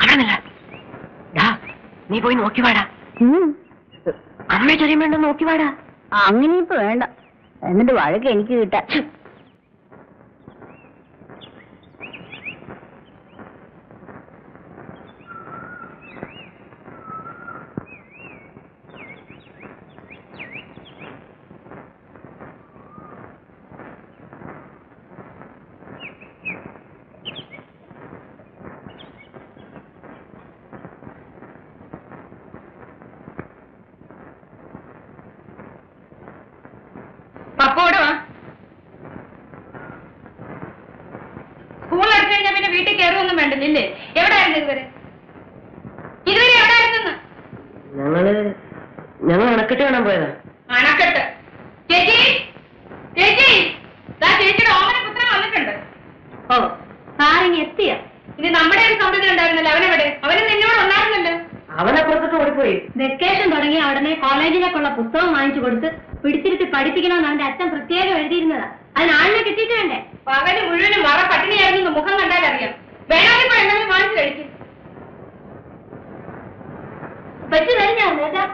കാണുന്നില്ല ഡാ നീ പോയി നോക്കി വാടാ അമ്മയെ ചെറിയ വേണ്ട നോക്കി വാടാ അങ്ങനെ ഇപ്പൊ വേണ്ട എന്നിട്ട് വഴക്ക് എനിക്ക് കിട്ടാൻ പപ്പോടെ വാ സ്കൂൾ അടച്ചു കഴിഞ്ഞാൽ പിന്നെ വീട്ടിൽ കയറുമൊന്നും വേണ്ടല്ലേ എവിടെയായിരുന്നു ഇതുവരെ ഇതുവരെ എവിടെയായിരുന്നു ഞങ്ങള് ഞങ്ങൾ അണക്കെട്ട് കാണാൻ പോയതാ അണക്കെട്ട് ചേച്ചി ചേച്ചി ദാ ചേച്ചിയുടെ ഓമന പുത്രൻ വന്നിട്ടുണ്ട് ഓ സാറിങ് എത്തിയ ഇനി നമ്മുടെ ഒരു സൗന്ദര്യം ഉണ്ടായിരുന്നല്ലോ അവനെവിടെ അവന് നിന്നോട് ഉണ്ടായിരുന്നല്ലോ അവനപ്പുറത്തോട്ട് ഓടിപ്പോയി വെക്കേഷൻ തുടങ്ങിയ ഉടനെ കോളേജിലേക്കുള്ള പുസ്തകം വാങ്ങിച്ചു കൊടുത്ത് പിടിച്ചിരുത്തി പഠിപ്പിക്കണമെന്ന് അവന്റെ അച്ഛൻ പ്രത്യേകം എഴുതിയിരുന്നതാ അതിന് ആളിനെ കിട്ടിയിട്ട് വേണ്ടേ പകല് മുഴുവനും വറ പട്ടിണിയായിരുന്നു മുഖം കണ്ടാൽ അറിയാം വേണമെങ്കിൽ ഇപ്പൊ എന്തെങ്കിലും വാങ്ങിച്ചു കഴിക്കും പറ്റി കഴിഞ്ഞാ നേതാ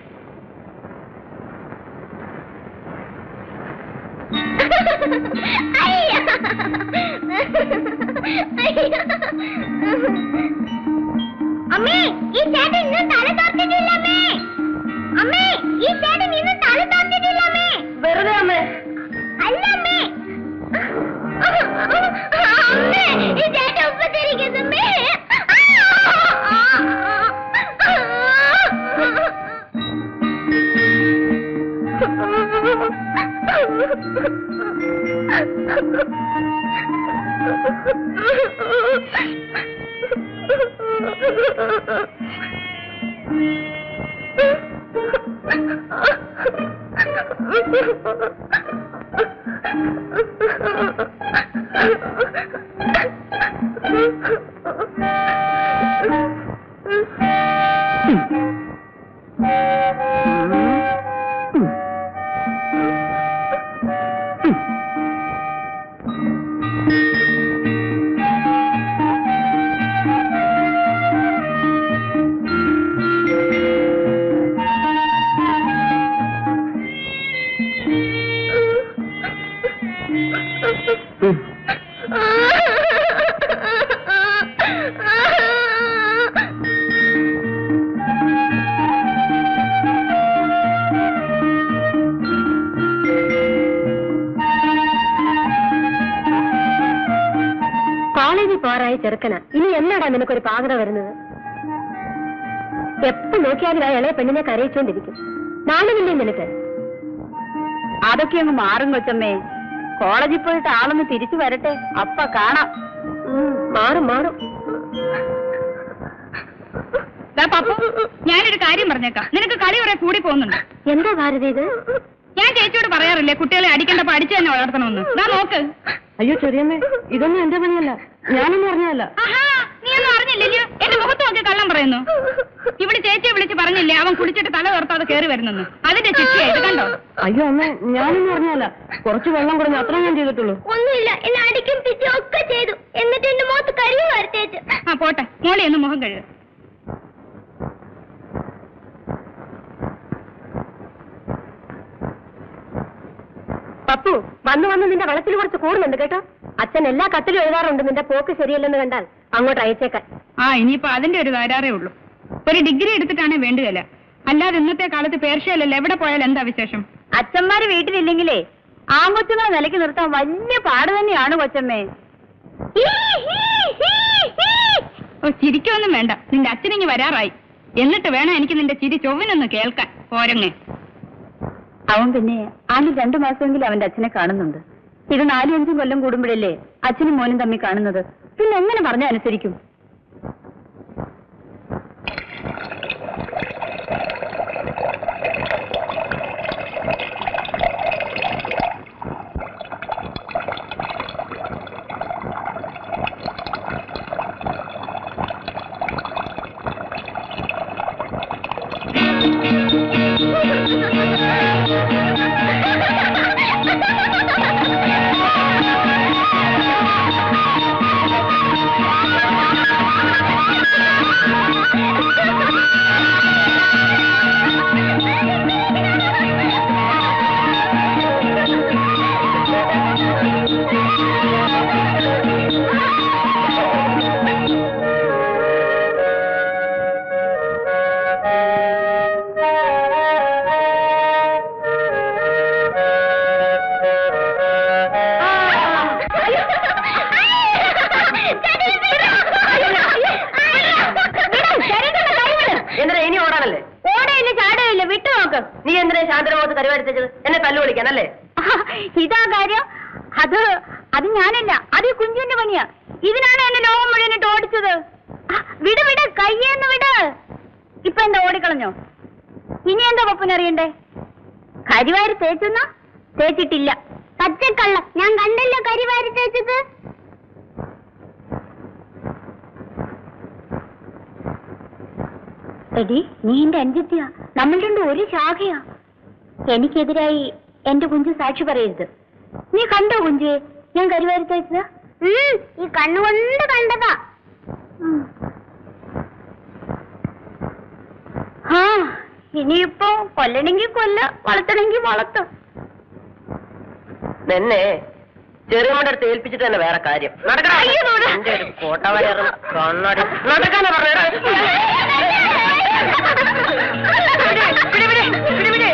അമ്മേ ഈ ചേട്ടൻ ഇന്ന് തല തോർത്തിട്ടില്ല അമ്മേ അമ്മേ ഈ ചേട്ടൻ ഇന്ന് തല തോർത്തിട്ടില്ല അമ്മേ വെറുതെ അമ്മേ അല്ല അമ്മേ അമ്മേ ഈ ചേട്ടൻ ഉപദ്രവിക്കുന്നു അമ്മേ കോളേജിൽ പോറായ ചെറുക്കന ഇനി എന്നാടാ നിനക്കൊരു പാകത വരുന്നത് എപ്പോ നോക്കിയാലും ആ ഇളയ പെണ്ണിനെ കരയിച്ചോണ്ടിരിക്കും നാണമില്ലേ നിനക്ക് അതൊക്കെ അങ്ങ് മാറും കൊച്ചമ്മേ കോളേജിൽ പോയിട്ട് ആളൊന്ന് തിരിച്ചു വരട്ടെ അപ്പ കാണാം മാറും മാറും ദാ പപ്പു ഞാനൊരു കാര്യം പറഞ്ഞേക്കാം നിനക്ക് കളി കുറെ കൂടി പോകുന്നുണ്ട് എന്താ ഭാരതി ഇത് ഞാൻ ചേച്ചിയോട് പറയാറില്ലേ കുട്ടികളെ അടിക്കേണ്ടപ്പോ അടിച്ചു തന്നെ വളർത്തണമെന്ന് ദാ നോക്ക് അയ്യോ ചെറിയമ്മേ ഇതൊന്നും എന്റെ പണിയല്ല ഞാനൊന്നും അറിഞ്ഞതല്ല ആഹാ നീ ഒന്നും അറിഞ്ഞില്ലല്ലോ എന്റെ മുഖത്ത് നോക്കി കള്ളം പറയുന്നു ഇവിടെ ചേച്ചിയെ വിളിച്ച് പറഞ്ഞില്ലേ അവൻ കുളിച്ചിട്ട് തല തുറത്താതെ കയറി വരുന്നെന്ന് അതിന്റെ ശിക്ഷയായിട്ട് കണ്ടോ അയ്യോ അമ്മേ ഞാനൊന്നും അറിഞ്ഞതല്ല കുറച്ച് വെള്ളം കുടഞ്ഞ് അത്ര ഞാൻ ചെയ്തിട്ടുള്ളൂ ഒന്നുമില്ല എന്നെ അടിക്കും പിച്ചും ഒക്കെ ചെയ്തു എന്നിട്ട് എന്റെ മുഖത്ത് കരിവ് വരത്തേച്ചു ആ പോട്ടെ മോളി ഒന്ന് മുഖം കഴുക പപ്പു വന്ന് വന്ന് നിന്റെ വളത്തിൽ കുറച്ച് കൂടുന്നുണ്ട് കേട്ടോ അച്ഛൻ എല്ലാ കത്തിലും എഴുതാറുണ്ട് നിന്റെ പോക്ക് ശരിയല്ലെന്ന് കണ്ടാൽ അങ്ങോട്ട് അയച്ചേക്കാൻ ആ ഇനിയിപ്പോ അതിന്റെ ഒരു തകരാറേ ഉള്ളൂ ഒരു ഡിഗ്രി എടുത്തിട്ടാണ് വേണ്ടുകയില്ല അല്ലാതെ ഇന്നത്തെ കാലത്ത് പേർഷ്യയിലല്ല എവിടെ പോയാൽ എന്താ വിശേഷം അച്ഛന്മാര് വീട്ടിലില്ലെങ്കിലേ ആങ്കൊച്ചുങ്ങളെ നിലയ്ക്ക് നിർത്താൻ വലിയ പാട് തന്നെയാണ് കൊച്ചമ്മേ ഓ ചിരിക്കൊന്നും വേണ്ട നിന്റെ അച്ഛനിങ്ങി വരാറായി എന്നിട്ട് വേണം എനിക്ക് നിന്റെ ചിരി ചൊവ്വിനൊന്ന് കേൾക്കാൻ പോരങ്ങ് അവൻ പിന്നെ ആദ്യം രണ്ടു മാസമെങ്കിലും അവന്റെ അച്ഛനെ കാണുന്നുണ്ട് ഇത് നാലും അഞ്ചും കൊല്ലം കൂടുമ്പോഴല്ലേ അച്ഛനും മോനും തമ്മിൽ കാണുന്നത് പിന്നെ എങ്ങനെ പറഞ്ഞ അനുസരിക്കും Ha ha ha ha! പരിപാടി തെച്ചത് എന്നെ തല്ലു വിളിക്കാനല്ലേ ഇതാ കാര്യം അത് അത് ഞാനല്ല അത് ഈ കുഞ്ചുവിന്റെ പണിയാ ഇതിനാണ് എന്നെ ലോകം മുഴുവനിട്ട് ഓടിച്ചത് ആ, വിട് വിട് കയ്യേന്ന് വിട് ഇപ്പൊ എന്താ ഓടിക്കളഞ്ഞോ ഇനി എന്താ പപ്പനറിയണ്ടേ കരിവാരി തേച്ചെന്നാ തേച്ചിട്ടില്ല പച്ചക്കള്ള ഞാൻ കണ്ടല്ലോ കരിവാരി തേച്ചത് എടി നീ എന്റെ അഞ്ചെത്തിയാ നമ്മൾ രണ്ടും ഒരു ശാഖയാ എനിക്കെതിരായി എന്റെ കുഞ്ചു സാക്ഷി പറയരുത് നീ കണ്ടോ കുഞ്ചു ഞാൻ കരിവാരി തേച്ചത് ഉം, ഈ കണ്ണുകൊണ്ട് കണ്ടതാ ആ ഇനിയിപ്പോ കൊല്ലണെങ്കി കൊല്ല വളർത്തണെങ്കി വളർത്തും നിന്നെ ചെറിയമ്മയുടെ അടുത്ത് ഏൽപ്പിച്ചിട്ട് തന്നെ വേറെ കാര്യം നടക്കടാ. അയ്യോ, നോടാ. നിന്റെ ഒരു കോട്ടവലയറും കണ്ണാടി നടക്കാനാ പറഞ്ഞത് വിട്, വിട്, വിട്, വിട്.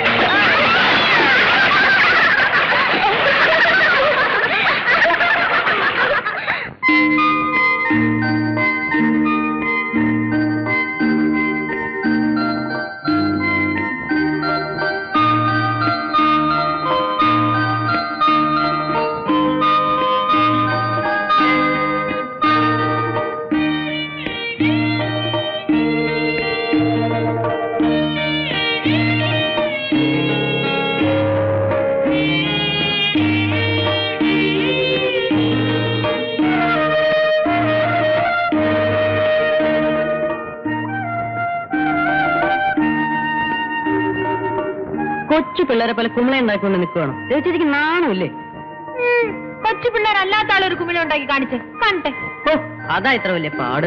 കൊച്ചു പിള്ളേരെ പോലെ കുമ്പള ഉണ്ടാക്കിക്കൊണ്ട് നിൽക്കുകയാണ് ചേച്ചിക്ക് നാണമില്ലേ കൊച്ചു പിള്ളേരല്ലാത്ത ആളൊരു കുമിള ഉണ്ടാക്കി കാണിച്ചേ കാണട്ടെ ഓ അതാ ഇത്ര വലിയ പാട്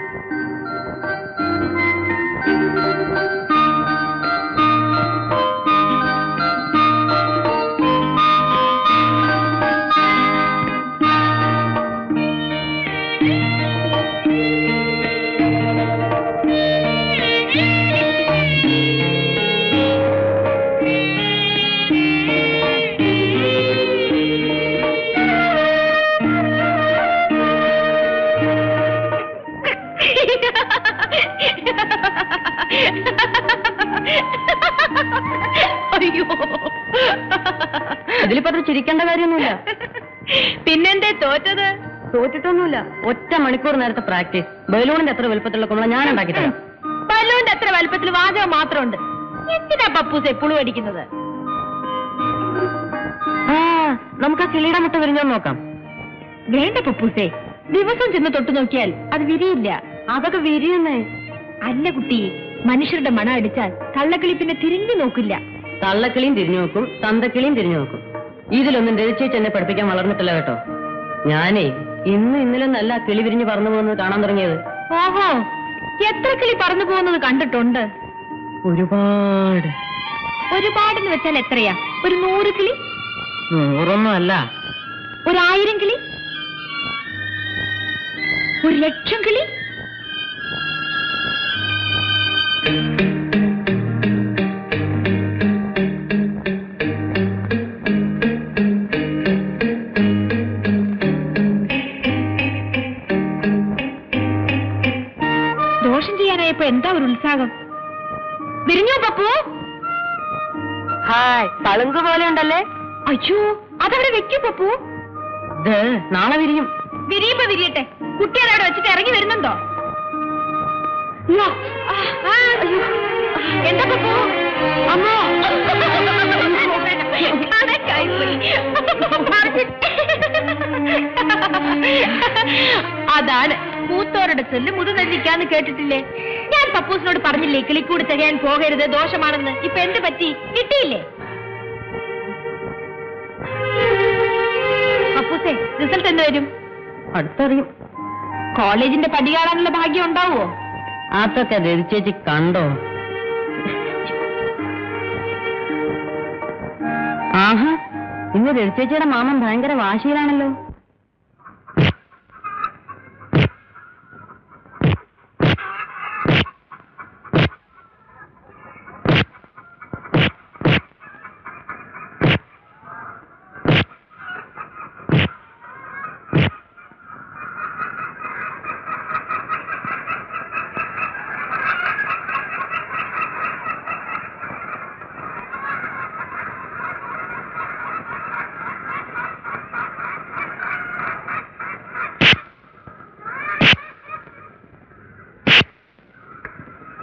അയ്യോ ഇതിലിപ്പോ അത്ര ചിരിക്കേണ്ട കാര്യമൊന്നുമില്ല പിന്നെന്തേ തോറ്റത് തോറ്റിട്ടൊന്നുമില്ല ഒറ്റ മണിക്കൂർ നേരത്തെ പ്രാക്ടീസ് ബലൂണിന്റെ എത്ര വലുപ്പത്തിലുള്ള കുമ്പള ഞാൻ ഉണ്ടാക്കി തരാം ബലൂന്റെ അത്ര വലുപ്പത്തിൽ വാചകം മാത്രമുണ്ട് എന്തിനാ പപ്പൂസ് എപ്പോഴും അടിക്കുന്നത് ആ നമുക്ക് ആ കിളിയുടെ മുട്ട വിരിഞ്ഞോ നോക്കാം വേണ്ട പപ്പൂസേ ദിവസം ചെന്ന് തൊട്ടു നോക്കിയാൽ അത് വിരിയില്ല അതൊക്കെ വിരിയുന്നേ അല്ല കുട്ടി മനുഷ്യരുടെ മണം അടിച്ചാൽ കള്ളക്കിളി പിന്നെ തിരിഞ്ഞു നോക്കില്ല തള്ളക്കിളിയും തിരിഞ്ഞു നോക്കും തന്തക്കിളിയും തിരിഞ്ഞു നോക്കും ഇതിലൊന്നും രചിച്ച് എന്നെ പഠിപ്പിക്കാൻ വളർന്നിട്ടില്ല കേട്ടോ ഞാനേ ഇന്ന് ഇന്നലെ നല്ല കിളി വിരിഞ്ഞ് പറന്നു പോകുന്നത് കാണാൻ തുടങ്ങിയത് ഓഹോ എത്ര കിളി പറന്നു പോകുന്നത് കണ്ടിട്ടുണ്ട് ഒരുപാട് ഒരുപാടെന്ന് വെച്ചാൽ എത്രയാ ഒരു നൂറ് കിളി നൂറൊന്നും അല്ല ഒരായിരം കിളി ഒരു ലക്ഷം കിളി ദോഷം ചെയ്യാനായപ്പോ എന്താ ഒരു ഉത്സാഹം വിരിഞ്ഞോ പപ്പു ഹായ് തളുങ്ക് പോലെ ഉണ്ടല്ലേ അയ്യോ അതവിടെ വെക്കൂ പപ്പു ഇത് നാളെ വിരിയും വിരിയുമ്പോ വിരിയട്ടെ കുട്ടി അതവിടെ വെച്ചിട്ട് ഇറങ്ങി വരുന്നുണ്ടോ അയ്യോ ആ, ആ, അയ്യോ. എന്താ പപ്പു അമ്മോ കണക്കായിപ്പോയി. അതാണ് മൂത്തോരുടെ ചെല്ല് മുതുനെല്ലിക്കാന്ന് കേട്ടിട്ടില്ലേ ഞാൻ പപ്പൂസിനോട് പറഞ്ഞില്ലേ കിളിക്കൂട് തികയാൻ പോകരുത് ദോഷമാണെന്ന് ഇപ്പൊ എന്ത് പറ്റി കിട്ടിയില്ലേ പപ്പൂസേ റിസൾട്ട് എന്ന് വരും അടുത്തറിയും കോളേജിന്റെ പടി കാണാനുള്ള ഭാഗ്യം ഉണ്ടാവുമോ അതൊക്കെ രചിച്ചേച്ചി കണ്ടോ ആഹാ ഇന്ന് രചിച്ചേച്ചിയുടെ മാമൻ ഭയങ്കര വാശിയിലാണല്ലോ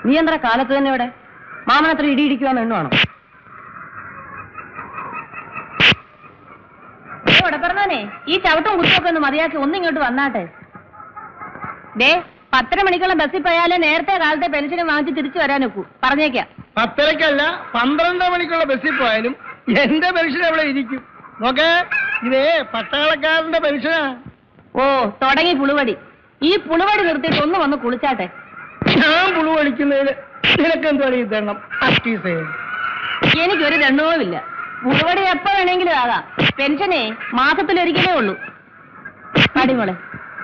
നീ എന്താ കാലത്ത് തന്നെ ഇവിടെ മാമനത്ര ഇടി ഇടിക്കുവാൻ എണ്ണുവാണോ ഇവിടെ പറഞ്ഞേ ഈ ചവിട്ടും കുത്തുമൊക്കെ ഒന്ന് മതിയാക്കി ഒന്നിങ്ങോട്ട് വന്നാട്ടെ ദേ പത്തര മണിക്കുള്ള ബസ്സിൽ പോയാലേ നേരത്തെ കാലത്തെ പെൻഷനും വാങ്ങിച്ച് തിരിച്ചു വരാൻ ഒക്കൂ പറഞ്ഞേക്കാം പത്തരക്കല്ല പന്ത്രണ്ട് മണിക്കുള്ള ബസ്സിൽ പോയാലും എന്റെ പെൻഷൻ അവിടെ ഇരിക്കും നോക്കേ ഇതേ പട്ടാളക്കാരന്റെ പെൻഷനാ ഓ തുടങ്ങി പുളുവടി ഈ പുളുവടി നിർത്തിയിട്ട് ഒന്ന് വന്ന് കുളിച്ചാട്ടെ ഞാൻ പുളു കളിക്കുന്നതിന് നിനക്ക് എന്താണ് ഈ തരണം അറ്റീസേ എനിക്കൊരു ദണ്ണവുമില്ല പുളുവടി എപ്പോ വേണമെങ്കിലും ആകാം പെൻഷനേ മാസത്തിലൊരിക്കലേ ഉള്ളൂ അടിമോളെ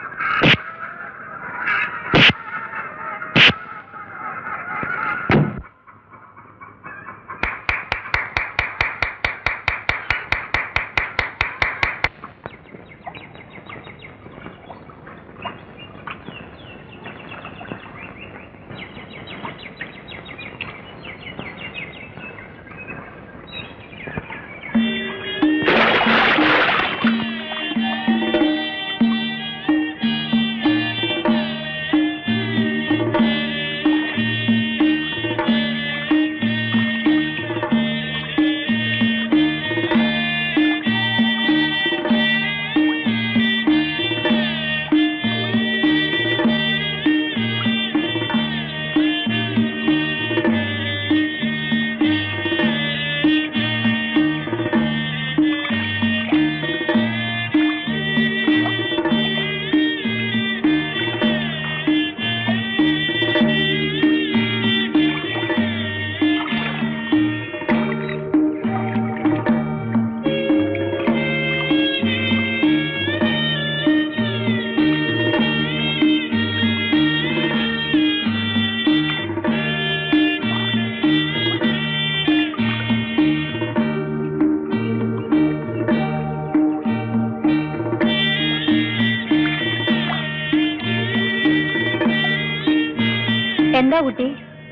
എന്താ കുട്ടി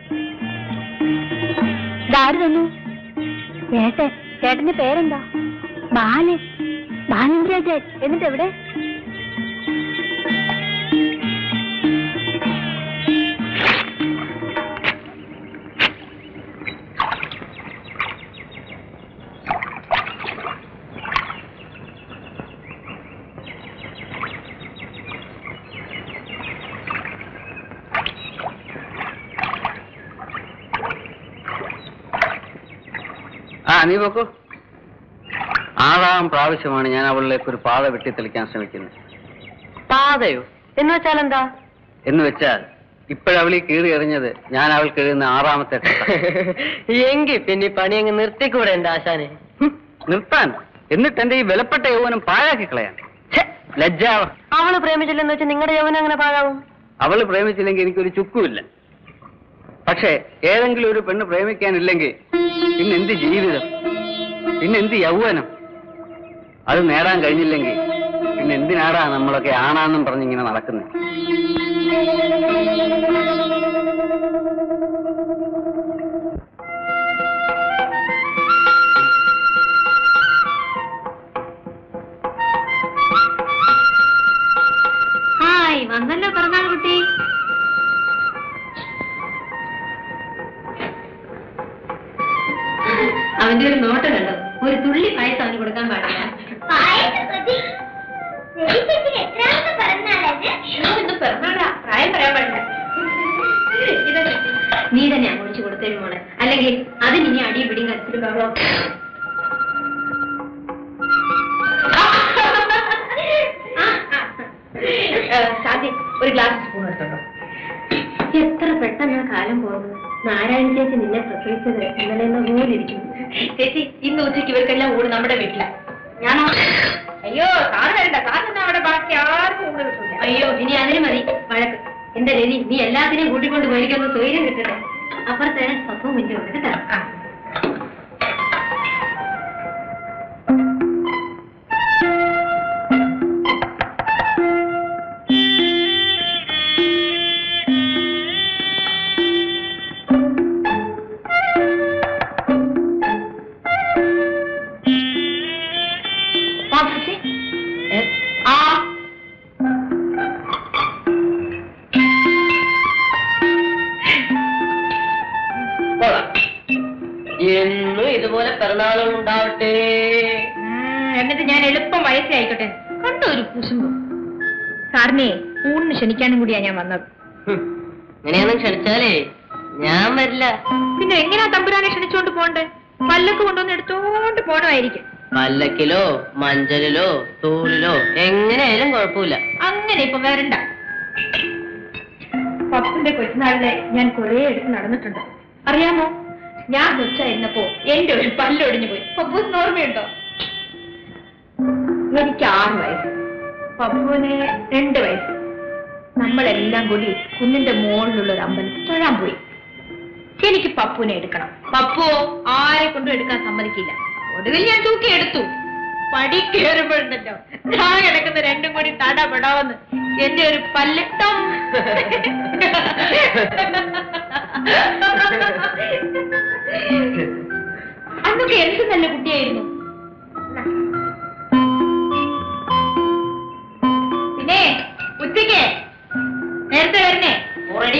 ഇതാര് തന്നു ചേട്ടൻ ചേട്ടന്റെ പേരെന്താ ബാലൻ ബാലൻരാജൻ എന്നിട്ട് എവിടെ ആ നീ നോക്കൂ ആറാം പ്രാവശ്യമാണ് ഞാൻ അവളിലേക്ക് ഒരു പാത വെട്ടിത്തെളിക്കാൻ ശ്രമിക്കുന്നത് പാതയോ എന്ന് വെച്ചാൽ എന്താ എന്ന് വെച്ചാൽ ഇപ്പോഴവളീ കീറി എറിഞ്ഞത് ഞാൻ അവൾക്ക് എഴുതുന്ന ആറാമത്തെ കഥ. എങ്കിൽ പിന്നെ ഈ പണി അങ്ങ് നിർത്തിക്കൂടെ എന്റെ ആശാനെ ഹും, നിർത്താൻ എന്നിട്ട് എന്റെ ഈ വിലപ്പെട്ട യൗവനം പാഴാക്കി കളയാൻ ഛെ, ലജ്ജാവ അവള് പ്രേമിച്ചില്ലെന്ന് വെച്ചാൽ നിങ്ങളുടെ യൗവനം അങ്ങനെ പാഴാവും അവള് പ്രേമിച്ചില്ലെങ്കിൽ എനിക്കൊരു ചുക്കുമില്ല പക്ഷേ ഏതെങ്കിലും ഒരു പെണ്ണ് പ്രേമിക്കാനില്ലെങ്കിൽ പിന്നെ എന്ത് ജീവിതം പിന്നെ എന്ത് യൗവനം അത് നേടാൻ കഴിഞ്ഞില്ലെങ്കിൽ പിന്നെ എന്തിനാടാ നമ്മളൊക്കെ ആണാന്നും പറഞ്ഞിങ്ങനെ നടക്കുന്നത് ഹായ് വന്നല്ലോ പിറന്നാൾ കുട്ടി അവന്റെ ഒരു നോട്ടം കണ്ടോ ഒരു തുള്ളി പായസം അവന് കൊടുക്കാൻ പാടില്ല പായസപ്പതി ചേച്ചിക്ക് എത്രാമത്തെ പിറന്നാളത് അയ്യോ, ഇന്ന് പിറന്നാളാ പ്രായം പറയാൻ പാടില്ല ഇതാ ചേച്ചി. നീ തന്നെ അങ്ങോട്ട് കൊടുത്തേരും മോളെ അല്ലെങ്കിൽ അതിന് ഇനി അടിയും പിടിയും കരച്ചിലും ബഹളവും ശാന്തി ഒരു ഗ്ലാസ് സ്പൂൺ എടുത്തോട്ടോ എത്ര പെട്ടെന്ന് കാലം പോകുന്നു നാരായണ ചേച്ചി നിന്നെ പ്രസവിച്ചത് ഇന്നലെ പോലെ ഇരിക്കുന്നു ചേച്ചി ഇന്ന് ഉച്ചയ്ക്ക് ഇവർക്കെല്ലാം ഊണ് നമ്മുടെ വീട്ടിലാ ഞാനോ അയ്യോ സാറ് വരണ്ട സാറിന് അവിടെ ബാക്കി ആർക്കും ഊണ് കിട്ടില്ല അയ്യോ ഇനി അതിന് മതി വഴക്ക് എന്റെ രവി നീ എല്ലാത്തിനെയും കൂട്ടിക്കൊണ്ട് മേടിക്കുന്ന സ്വൈര്യം കിട്ടട്ടെ അപ്പുറത്തെ സ്വന്തം മുന്നേ ഉണ്ട് കേട്ടോ ആ, ചേച്ചി. ഏ, ആ ഇതുപോലെ പിറന്നാളുകൾ ഉണ്ടാവട്ടെ ഉം, എന്നിട്ട് ഞാൻ എളുപ്പം വയസ്സായിക്കോട്ടെ കണ്ടോ ഒരു കുശുമ്പ് സാറിനെ ഊണിന് ക്ഷണിക്കാനും കൂടിയാ ഞാൻ വന്നത് ഹും, ഇങ്ങനെയൊന്നും ക്ഷണിച്ചാലേ ഞാൻ വരില്ല പിന്നെ എങ്ങനെയാ തമ്പുരാനെ ക്ഷണിച്ചോണ്ട് പോണ്ടേ പല്ലക്ക് കൊണ്ടുവന്ന് എടുത്തോണ്ട് പോണമായിരിക്കും പല്ലക്കിലോ മഞ്ചലിലോ തൂളിലോ എങ്ങനെയായാലും കുഴപ്പമില്ല അങ്ങനെ ഇപ്പൊ വരണ്ട പപ്പിന്റെ കൊച്ചുനാളിലെ ഞാൻ കുറെ എടുത്ത് നടന്നിട്ടുണ്ട് അറിയാമോ ഞാൻ കൊച്ചായിരുന്നപ്പോ എന്റെ ഒരു പല്ലൊടിഞ്ഞു പോയി പപ്പൂസിന് ഓർമ്മയുണ്ടോ എനിക്ക് ആറ് വയസ്സ് പപ്പുവിന് രണ്ട് വയസ്സ് നമ്മളെല്ലാം കൂടി കുന്നിന്റെ മുകളിലുള്ള ഒരു അമ്പലത്തിൽ തൊഴാൻ പോയി എനിക്ക് പപ്പുവിനെ എടുക്കണം പപ്പുവോ ആരെ കൊണ്ടും എടുക്കാൻ സമ്മതിക്കില്ല ഒടുവിൽ ഞാൻ തൂക്കി എടുത്തു പടി കയറുമ്പോഴുണ്ടല്ലോ ഞാൻ കിടക്കുന്ന രണ്ടും കൂടി തടപെടാവെന്ന് എന്റെ ഒരു പല്ലിട്ടം അന്നൊക്കെ എന്ത് നല്ല കുട്ടിയായിരുന്നു പിന്നെ ഉച്ചയ്ക്ക് നേരത്തെ വരണേ ഓൾറെഡി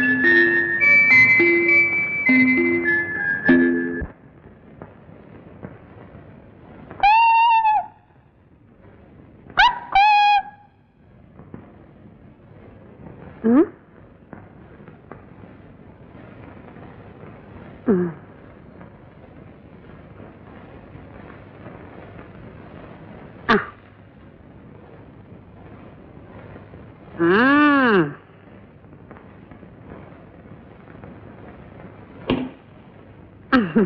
ഉം? ഉം. ആ. ഉം. ഉം.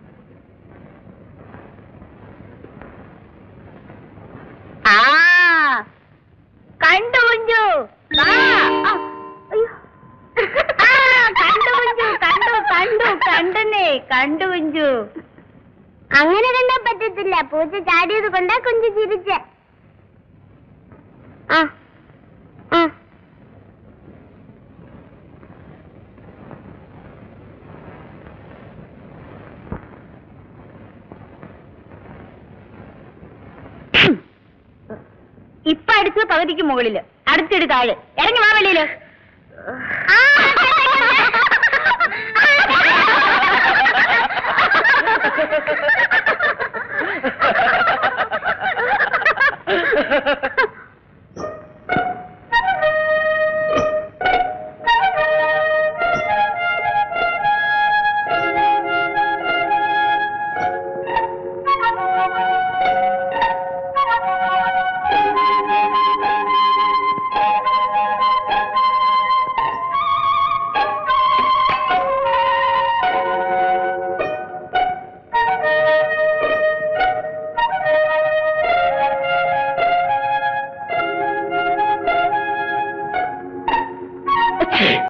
ആ കണ്ടു കുഞ്ചു ആ, ആ, അയ്യോ. ആ, കണ്ടു കുഞ്ചു കണ്ടു കണ്ടു കണ്ടെന്നേ കണ്ടു കുഞ്ചു അങ്ങനെ കണ്ടാ പറ്റത്തില്ല പൂച്ച ചാടിയത് കൊണ്ടാ കുഞ്ചു ചിരിച്ച ആ ആ ഇപ്പൊ അടിച്ചത് പകുതിക്ക് മുകളില് അടുത്തിട് താഴെ ഇറങ്ങി വാ വെളിയില്